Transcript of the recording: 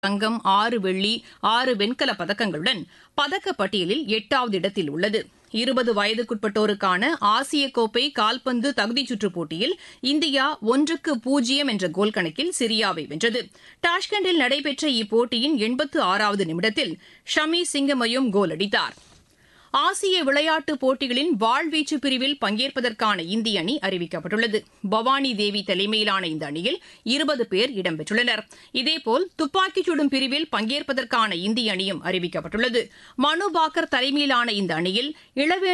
தங்கம் ஆறு வெள்ளி ஆறு வெண்கலப் பதக்கங்களுடன் பதக்கப் பட்டியலில் எட்டாவது இடத்தில் உள்ளது இருபது வயதுக்குட்பட்டோருக்கான ஆசிய கோப்பை கால்பந்து தகுதிச் சுற்றுப் போட்டியில் இந்தியா ஒன்றுக்கு பூஜ்ஜியம் என்ற கோல் கணக்கில் சிரியாவை வென்றது டாஷ்கண்டில் நடைபெற்ற இப்போட்டியின் எண்பத்து ஆறாவது நிமிடத்தில் ஷமி சிங்கமயும் கோல் அடித்தார் ஆசிய விளையாட்டுப் போட்டிகளின் வாழ்வீச்சு பிரிவில் பங்கேற்பதற்கான இந்திய அணி அறிவிக்கப்பட்டுள்ளது பவானி தேவி தலைமையிலான இந்த அணியில் இருபது பேர் இடம்பெற்றுள்ளனர் இதேபோல் துப்பாக்கிச் சுடும் பிரிவில் பங்கேற்பதற்கான இந்திய அணியும் அறிவிக்கப்பட்டுள்ளது மனு பாக்கர் தலைமையிலான இந்த அணியில் இளவே